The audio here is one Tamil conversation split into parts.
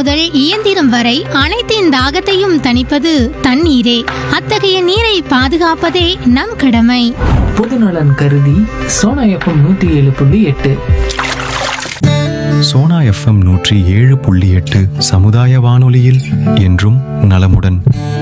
முதல் இயந்திரம் வரை அனைத்தின் தாகத்தையும் தணிப்பது தண்ணீரே அத்தகைய நீரை பாதுகாப்பதே நம் கடமை பொதுநலன் கருதி சோனா எஃப்எம் நூற்றி ஏழு புள்ளி எட்டு சோனா எஃப்எம் நூற்றி ஏழு புள்ளி எட்டு சமுதாய வானொலியில் என்றும் நலமுடன்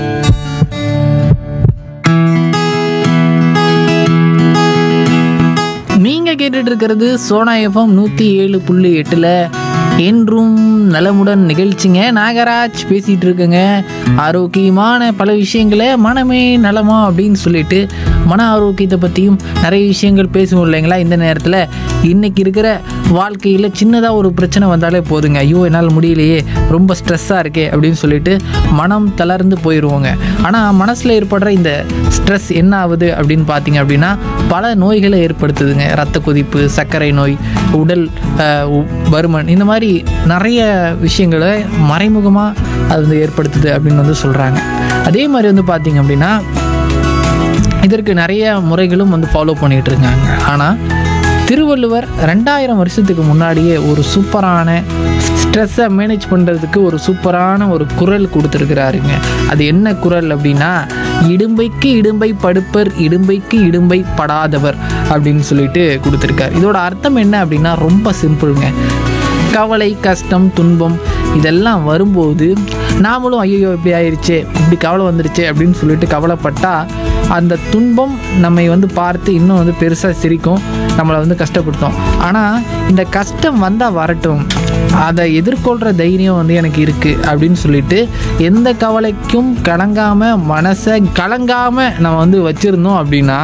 நீங்கள் கேட்டுட்டு இருக்கிறது சோனா எஃப்எம் நூற்றி ஏழு புள்ளி எட்டில் என்றும் நலமுடன் நிகழ்ச்சிங்க நாகராஜ் பேசிகிட்டு இருக்கேங்க ஆரோக்கியமான பல விஷயங்களை மனமே நலமா அப்படின்னு சொல்லிட்டு மன ஆரோக்கியத்தை பற்றியும் நிறைய விஷயங்கள் பேசுவோம் இல்லைங்களா இந்த நேரத்தில் இன்னைக்கு இருக்கிற வாழ்க்கையில் சின்னதாக ஒரு பிரச்சனை வந்தாலே போதுங்க ஐயோ என்னால் முடியலையே ரொம்ப ஸ்ட்ரெஸ்ஸாக இருக்கே அப்படின்னு சொல்லிட்டு மனம் தளர்ந்து போயிடுவோங்க ஆனால் மனசில் ஏற்படுற இந்த ஸ்ட்ரெஸ் என்ன ஆகுது அப்படின்னு பார்த்தீங்க அப்படின்னா பல நோய்களை ஏற்படுத்துதுங்க ரத்த கொதிப்பு சர்க்கரை நோய் உடல் அஹ், உ- பருமன் இந்த மாதிரி நிறைய விஷயங்களை மறைமுகமாக அது வந்து ஏற்படுத்துது அப்படின்னு வந்து சொல்கிறாங்க அதே மாதிரி வந்து பார்த்தீங்க அப்படின்னா இதற்கு நிறைய முறைகளும் வந்து ஃபாலோ பண்ணிகிட்டு இருக்காங்க ஆனால் திருவள்ளுவர் ரெண்டாயிரம் வருஷத்துக்கு முன்னாடியே ஒரு சூப்பரான ஸ்ட்ரெஸ்ஸை மேனேஜ் பண்ணுறதுக்கு ஒரு சூப்பரான ஒரு குரல் கொடுத்துருக்கிறாருங்க அது என்ன குரல் அப்படின்னா இடும்பைக்கு இடும்பை படுப்பர் இடும்பைக்கு இடும்பை படாதவர் அப்படின்னு சொல்லிட்டு கொடுத்துருக்காரு இதோட அர்த்தம் என்ன அப்படின்னா ரொம்ப சிம்பிளுங்க கவலை கஷ்டம் துன்பம் இதெல்லாம் வரும்போது நாமளும் ஐயோ இப்படி ஆயிடுச்சே இப்படி கவலை வந்துடுச்சே அப்படின்னு சொல்லிட்டு கவலைப்பட்டா அந்த துன்பம் நம்மை வந்து பார்த்து இன்னும் வந்து பெருசாக சிரிக்கும் நம்மளை வந்து கஷ்டப்படுத்தும் ஆனால் இந்த கஷ்டம் வந்தால் வரட்டும் அதை எதிர்கொள்கிற தைரியம் வந்து எனக்கு இருக்குது அப்படின்னு சொல்லிட்டு எந்த கவலைக்கும் கலங்காமல் மனசை கலங்காமல் நம்ம வந்து வச்சுருந்தோம் அப்படின்னா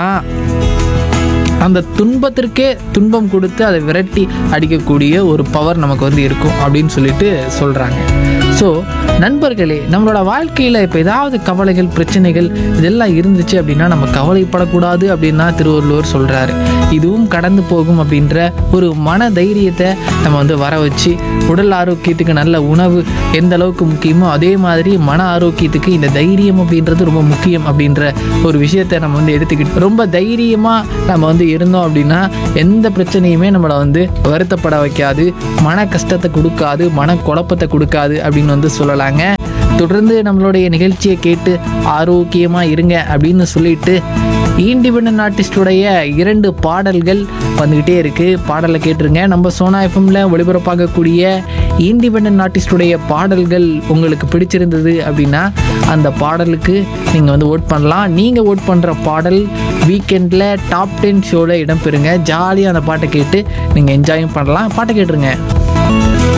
அந்த துன்பத்திற்கே துன்பம் கொடுத்து அதை விரட்டி அடிக்கக்கூடிய ஒரு பவர் நமக்கு வந்து இருக்கும் அப்படின்னு சொல்லிட்டு சொல்கிறாங்க ஸோ நண்பர்களே நம்மளோட வாழ்க்கையில் இப்போ ஏதாவது கவலைகள் பிரச்சனைகள் இதெல்லாம் இருந்துச்சு அப்படின்னா நம்ம கவலைப்படக்கூடாது அப்படின்னு தான் திருவள்ளுவர் சொல்கிறாரு இதுவும் கடந்து போகும் அப்படின்ற ஒரு மன தைரியத்தை நம்ம வந்து வர வச்சு உடல் ஆரோக்கியத்துக்கு நல்ல உணவு எந்த அளவுக்கு முக்கியமோ அதே மாதிரி மன ஆரோக்கியத்துக்கு இந்த தைரியம் அப்படின்றது ரொம்ப முக்கியம் அப்படின்ற ஒரு விஷயத்தை நம்ம வந்து எடுத்துக்கிட்டு ரொம்ப தைரியமாக நம்ம வந்து இருந்தோம் அப்படின்னா எந்த பிரச்சனையுமே நம்மளை வந்து வருத்தப்பட வைக்காது மன கஷ்டத்தை கொடுக்காது மன குழப்பத்தை கொடுக்காது அப்படின்னு வந்து சொல்லலாங்க தொடர்ந்து நம்மளுடைய நிகழ்ச்சியை கேட்டு ஆரோக்கியமாக இருங்க அப்படின்னு சொல்லிட்டு இண்டிபெண்ட் ஆர்டிஸ்டுடைய இரண்டு பாடல்கள் வந்துக்கிட்டே இருக்குது பாடலை கேட்டுருங்க நம்ம சோனா எஃப்எம்ல ஒளிபரப்பாகக்கூடிய இண்டிபெண்ட் ஆர்டிஸ்டுடைய பாடல்கள் உங்களுக்கு பிடிச்சிருந்தது அப்படின்னா அந்த பாடலுக்கு நீங்கள் வந்து ஓட் பண்ணலாம் நீங்கள் ஓட் பண்ணுற பாடல் வீக்கெண்டில் டாப் டென் ஷோவில் இடம்பெறுங்க ஜாலியாக அந்த பாட்டை கேட்டு நீங்கள் என்ஜாயும் பண்ணலாம் பாட்டை கேட்டுருங்க